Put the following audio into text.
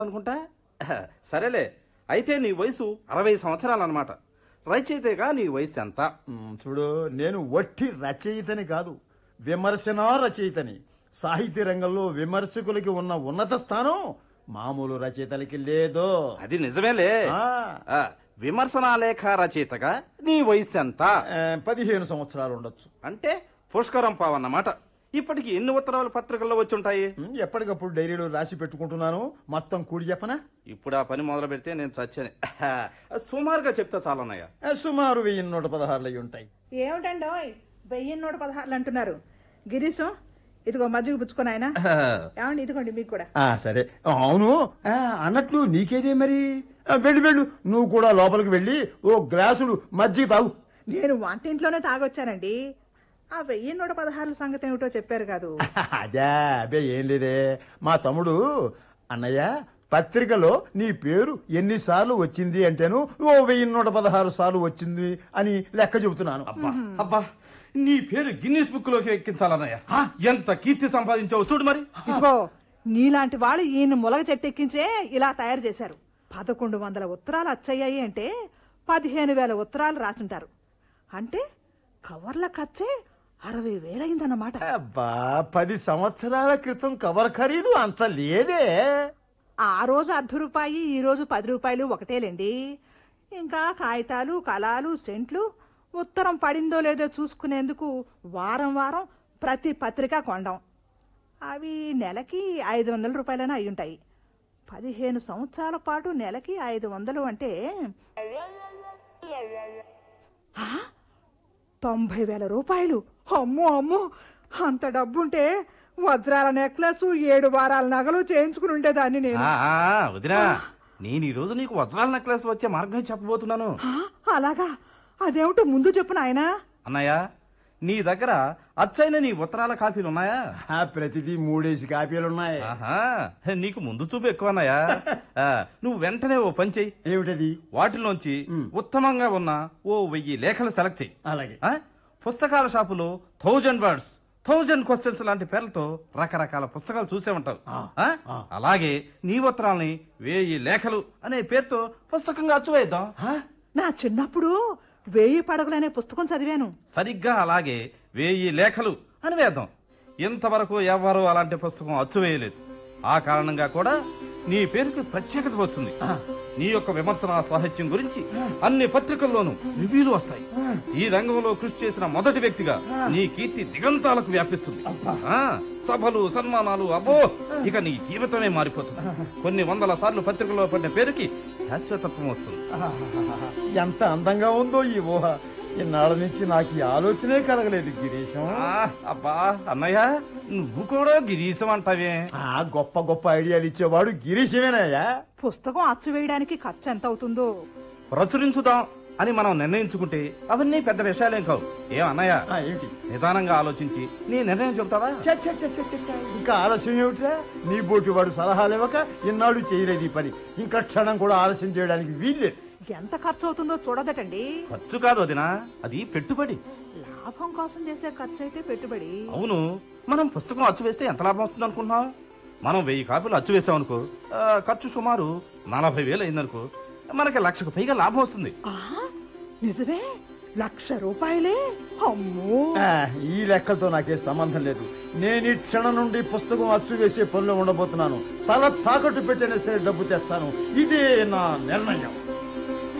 అనుకుంటా సరేలే అయితే నీ వయసు అరవై సంవత్సరాలు అనమాట రచయితగా నీ వయసు ఎంత మ్, చూడు నేను వట్టి రచయితని కాదు విమర్శన రచయితని సాహిత్య రంగంలో విమర్శకులకి ఉన్న ఉన్నత స్థానం మామూలు రచయితలకి లేదు అది నిజమేలే ఆ, ఆ, విమర్శనా లేఖ రచయితగా నీ వయసు ఎంత ఆ, పదిహేను సంవత్సరాలు ఉండొచ్చు అంటే పుష్కరం పావన్నమాట ఇప్పటికి ఎన్ని ఉత్తరాలు పత్రికల్లో వచ్చుంటాయి మ్, ఎప్పటికప్పుడు డైరీలో రాసి పెట్టుకుంటున్నాను మొత్తం కూడి చెప్పనా ఇప్పుడు ఆ పని మొదలు పెడితే నేను చచ్చాను సుమారుగా చెప్తా చాలన్నయ్య ఆ, సుమారు వెయ్యి నూట పదహారులు అయి ఉంటాయి ఏమిటండో వెయ్యి నూట పదహారులు అంటున్నారు గిరీశం ఇదిగో మజ్జిగ పుచ్చుకొని ఆయన ఏమండి ఇదిగోండి మీకు కూడా ఆ సరే అవును ఆ, అన్నట్లు నీకేదే మరి ఆ, వెళ్ళు వెళ్ళు నువ్వు కూడా లోపలికి వెళ్ళి ఓ గ్లాసుడు మజ్జిగ తాగు నేను వంటింట్లోనే తాగొచ్చానండి ఆ వెయ్యి నూట పదహారుల సంగతి ఏమిటో చెప్పారు కాదు అదే అబే ఏం లేదే మా తమ్ముడు అన్నయ్య పత్రికలో నీ పేరు ఎన్నిసార్లు వచ్చింది అంటేను ఓ వెయ్యి నూట పదహారు సార్లు వచ్చింది అని లెక్క చెబుతున్నాను అబ్బా అబ్బా నీ పేరు గిన్నీస్ బుక్ లోకి ఎక్కించాలన్నయ్య ఎంత కీర్తి సంపాదించావు చూడు మరి ఇదిగో నీలాంటి వాళ్ళు ఈయన ములగ చెట్టు ఎక్కించే ఇలా తయారు చేశారు పదకొండు వందల ఉత్తరాలు వచ్చాయి అంటే పదిహేను వేల ఉత్తరాలు రాసుంటారు అంటే కవర్ల ఖర్చే అరవై వేలైందన్నమాట అబ్బా పది సంవత్సరాల క్రితం కవర్ ఖరీదు అంత లేదే ఆ రోజు అర్ధ రూపాయి ఈ రోజు పది రూపాయలు ఒకటేలేండి ఇంకా కాగితాలు కళాలు సెంట్లు ఉత్తరం పడిందో లేదో చూసుకునేందుకు వారం వారం ప్రతి పత్రిక కొండం అవి నెలకి ఐదు వందల రూపాయలైనా అయి ఉంటాయి పదిహేను సంవత్సరాల పాటు నెలకి ఐదు వందలు అంటే ఆ? తొంభై వేల రూపాయలు అమ్మో అమ్మో అంత డబ్బుంటే వజ్రాల నెక్లెస్ ఏడు వారాల నగలు చేయించుకుని ఉండేదాన్ని నేను ఆ, ఆ, వదినా నేను ఈ రోజు నీకు వజ్రాల నెక్లెస్ వచ్చే మార్గమే చెప్పబోతున్నాను ఆ, అలాగా అదేమిటో ముందు చెప్పు నాయనా అన్నయ్య నీ దగ్గర అచ్చైన నీ ఉత్తరాల కాపీలు ఉన్నాయా ఆ, ప్రతిదీ మూడేసి కాపీలున్నాయి ఆహా నీకు ముందు చూపు ఎక్కువ అన్నయ్య ఆ, నువ్వు వెంటనే ఓ పని చెయ్యి ఏమిటది వాటిలోంచి మ్. ఉత్తమంగా ఉన్న ఓ వెయ్యి లేఖలు సెలెక్ట్ చెయ్యి అలాగే ఆ? పుస్తకాల షాపులో థౌజండ్ వర్డ్స్ థౌజండ్ క్వశ్చన్స్ లాంటి పేర్లతో రకరకాల పుస్తకాలు చూసే ఉంటావు ఆ, ఆ? ఆ. అలాగే నీ ఉత్తరాల్ని వేయి లేఖలు అనే పేరుతో పుస్తకంగా అచ్చువేద్దాం ఆ? నా చిన్నప్పుడు వేయి పడగలనే పుస్తకం చదివాను సరిగ్గా అలాగే వేయి లేఖలు అని వేద్దాం ఇంతవరకు ఎవ్వరూ అలాంటి పుస్తకం అచ్చువేయలేదు ఆ కారణంగా కూడా నీ పేరుకి ప్రత్యేకత వస్తుంది నీ యొక్క విమర్శన సాహిత్యం గురించి అన్ని పత్రికల్లోనూ రివ్యూలు వస్తాయి ఈ రంగంలో కృషి చేసిన మొదటి వ్యక్తిగా నీ కీర్తి దిగంతాలకు వ్యాపిస్తుంది ఆ, సభలు సన్మానాలు అబ్బో ఇక నీ జీవితమే మారిపోతుంది కొన్ని వందల సార్లు పత్రికలో పడిన పేరుకి శాశ్వతత్వం వస్తుంది ఎంత అందంగా ఉందో ఈ ఊహ ఇన్నాళ్ళ నుంచి నాకు ఈ ఆలోచనే కలగలేదు గిరీశం ఆ, అబ్బా అన్నయ్య నువ్వు కూడా గిరీశం అంటావే ఆ గొప్ప గొప్ప ఐడియాలు ఇచ్చేవాడు గిరీశమేనయ్యా పుస్తకం అచ్చు వేయడానికి ఖర్చు ఎంత అవుతుందో ప్రచురించుదాం అని మనం నిర్ణయించుకుంటే అవన్నీ పెద్ద విషయాలేం కావు ఏం అన్నయ్య ఆ, ఏమిటి నిదానంగా ఆలోచించి నీ నిర్ణయం చెబుతావా చ్చ, చ్చ, చ్చ, చ్చ, చ్చ. ఇంకా ఆలస్యం ఏమిట్రా నీ బోటి వాడు సలహాలు ఇవ్వక ఇన్నాళ్ళు చేయలేదు ఈ పని ఇంకా క్షణం కూడా ఆలస్యం చేయడానికి వీల్లేదు ఎంత ఖర్చు అవుతుందో చూడదటండి ఖర్చు కాదు వదినా అది పెట్టుబడి లాభం కోసం చేసే ఖర్చు అయితే పెట్టుబడి అవును మనం పుస్తకం అచ్చు వేస్తే ఎంత లాభం వస్తుంది అనుకుంటున్నావు మనం వెయ్యి కాపీలు అచ్చు వేసామనుకో ఆ, ఖర్చు సుమారు నలభై వేలు అయిందనుకో మనకి లక్షకు పైగా లాభం వస్తుంది ఆ, నిజమే లక్ష రూపాయలే అమ్మో ఆ, ఈ లెక్కలతో నాకే సంబంధం లేదు నేను ఈ క్షణం నుండి పుస్తకం అచ్చు వేసే పనిలో ఉండబోతున్నాను తల తాకట్టు పెట్టినా సరే డబ్బు తెస్తాను ఇదే నా నిర్ణయం